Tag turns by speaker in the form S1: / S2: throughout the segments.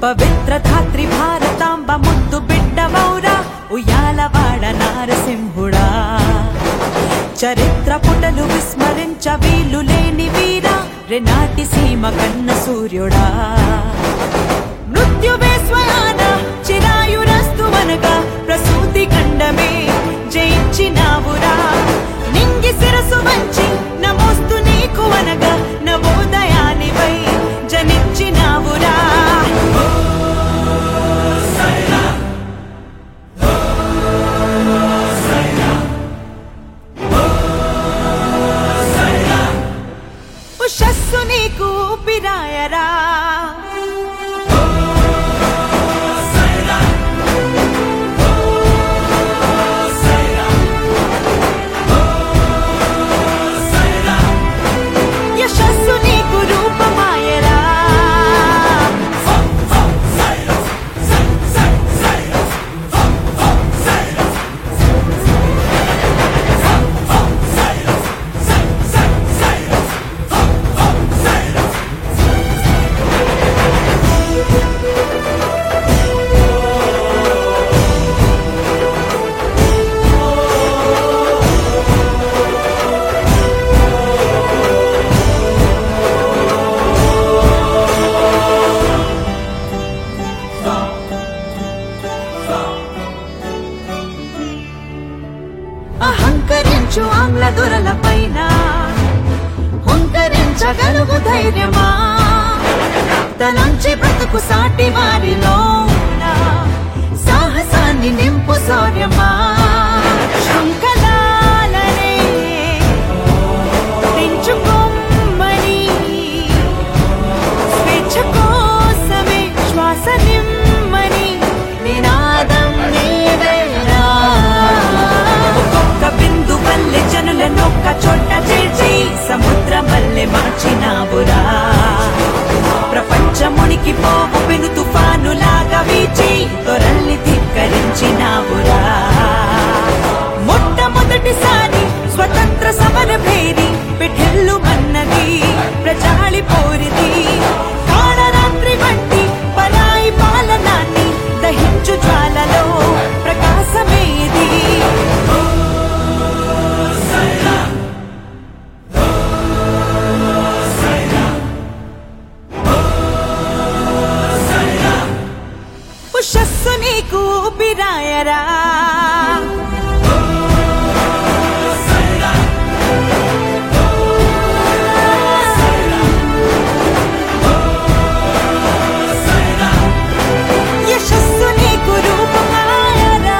S1: పవిత్ర ధాత్రి భారతాంబ ముద్దు బిడ్డవౌరా ఉయ్యాలవాడ నారసింహుడా చరిత్ర పుటలు విస్మరించ వీలు లేని వీరా రెనాటి సీమ కన్న సూర్యుడా మృత్యువే స్వయాన చిరాయురస్తు అనగా ప్రసూతి ఖండమే జయించినావురా నింగి శిరసు వంచి నమోస్తు నీకు అనగా నవోదయానివై జనించినావురా ఉషస్సు నీకు ఊపిరాయరా యశస్సు నీకు రూపమాయరా అహంకరించు ఆంగ్ల దొరల పైన హుంకరించగలుగు ధైర్యమా తనంచి బ్రతుకు సాటి వారిలో సాహసాన్ని నింపు శౌర్యమా శృంఖలాలనే పెంచుకోమని స్వేచ్ఛ కోసమే శ్వాస నిమ్మని నినాదం నీవేరా ఒక్కొక్క బిందు వల్లే జనులనొక్క చోట చేర్చి సముద్రం వల్లే మార్చినావురా ప్రపంచమునికి పోవు పెను తుఫానులాగా వీచి తొరల్ని ధిక్కరించినావురా మొట్టమొదటిసారి స్వతంత్ర సమర భేరి పిఠెల్లు మన్నది ప్రజాళి పోరిది కాళరాత్రి వంటి పరాయి పాలనాన్ని దహించు జ్వాలలో ప్రకాశమేది ఉషస్సు నీకు ఊపిరాయరా యశస్సు నీకు రూపమాయరా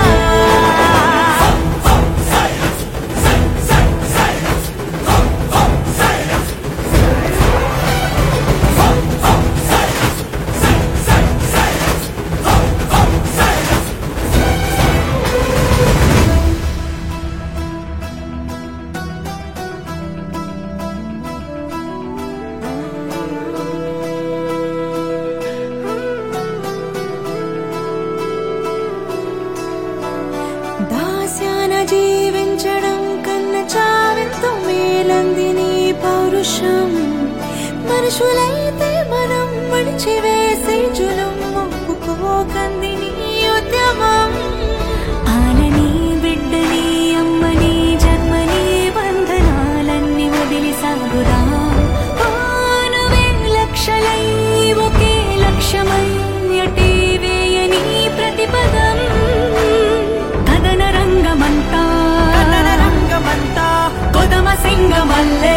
S1: దాస్యాన జీవించడం కన్న చావెంతో మేలంది నీ పౌరుషం మనుషులైతే మనం మడిచివేసే జులం ఒప్పుకోకంది నీ ఉద్యమం ఆనని బిడ్డని అమ్మని జన్మని బంధనాలన్నీ వదిలి సాగురా ఆనువే లక్షలై ఒకే లక్ష్యమై ఎటీ వేయని ప్రతిపదం కథన రంగమంతా కథన రంగమంతా కొదమ సింగమల్లే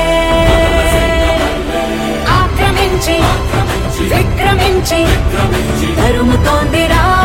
S1: ఆక్రమించి విక్రమించి తరుముతోందిరా